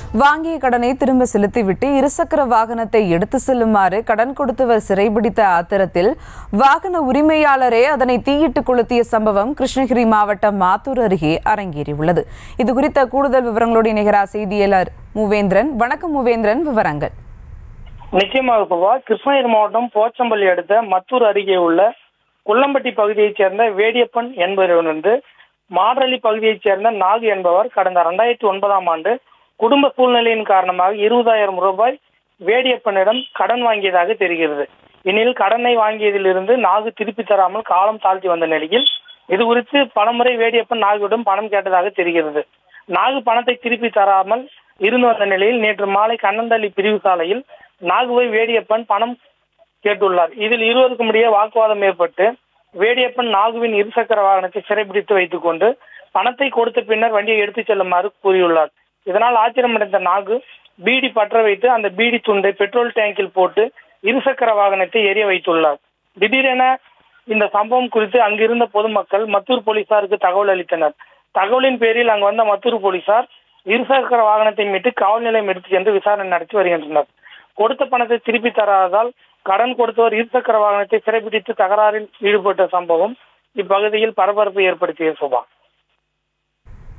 வாங்கிய கடனை திரும்ப செலுத்திவிட்டு இருசக்கர வாகனத்தை எடுத்து செல்லுமாறு கடன் கொடுத்தவர் சிறைபிடித்த ஆத்திரத்தில் வாகன உரிமையாளரே அதனை தீயிட்டு கொளுத்திய சம்பவம் கிருஷ்ணகிரி மாவட்டம் மாத்தூர் அருகே அரங்கேறியுள்ளது இது குறித்த கூடுதல் விவரங்களோடு இணைகிறார் செய்தியாளர் மூவேந்திரன் வணக்கம் மூவேந்திரன் விவரங்கள் நிச்சயமாக சுபா கிருஷ்ணகிரி மாவட்டம் போச்சம்பள்ளி அடுத்த மத்தூர் அருகே உள்ள குள்ளம்பட்டி பகுதியைச் சேர்ந்த வேடியப்பன் என்பவர் வந்து மாடரளி பகுதியைச் சேர்ந்த நாகு என்பவர் கடந்த ரெண்டாயிரத்தி ஒன்பதாம் ஆண்டு குடும்ப சூழ்நிலையின் காரணமாக இருபதாயிரம் ரூபாய் வேடியப்பனிடம் கடன் வாங்கியதாக தெரிகிறது இந்நிலையில் கடனை வாங்கியதிலிருந்து நாகு திருப்பி தராமல் காலம் தாழ்த்தி வந்த நிலையில் இது குறித்து பலமுறை வேடியப்பன் நாகுவிடம் பணம் கேட்டதாக தெரிகிறது நாகு பணத்தை திருப்பி தராமல் இருந்து வந்த நிலையில் நேற்று மாலை கண்ணந்தள்ளி பிரிவு சாலையில் நாகுவை வேடியப்பன் பணம் கேட்டுள்ளார் இதில் இருவருக்கும் இடையே வாக்குவாதம் ஏற்பட்டு வேடியப்பன் நாகுவின் இருசக்கர வாகனத்தை சிறைபிடித்து வைத்துக் கொண்டு பணத்தை கொடுத்த பின்னர் வண்டியை எடுத்துச் செல்லுமாறு கூறியுள்ளார் இதனால் ஆத்திரமடைந்த நாகு பீடி பற்ற வைத்து அந்த பீடி துண்டை பெட்ரோல் டேங்கில் போட்டு இருசக்கர வாகனத்தை எரிய வைத்துள்ளார் திடீரென இந்த சம்பவம் குறித்து அங்கிருந்த பொதுமக்கள் மத்தூர் போலீசாருக்கு தகவல் அளித்தனர் தகவலின் பேரில் அங்கு வந்த மத்தூர் போலீசார் இருசக்கர வாகனத்தை மீட்டு காவல் நிலையம் எடுத்து சென்று விசாரணை நடத்தி வருகின்றனர் கொடுத்த பணத்தை திருப்பி தராததால் கடன் கொடுத்தவர் இருசக்கர வாகனத்தை சிறைபிடித்து தகராறில் ஈடுபட்ட சம்பவம் இப்பகுதியில் பரபரப்பு ஏற்படுத்திய சுபா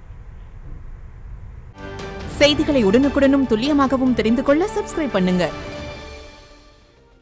செய்திகளை உடனுக்குடனும் துல்லியமாகவும் தெரிந்து கொள்ள சப்ஸ்கிரைப் பண்ணுங்க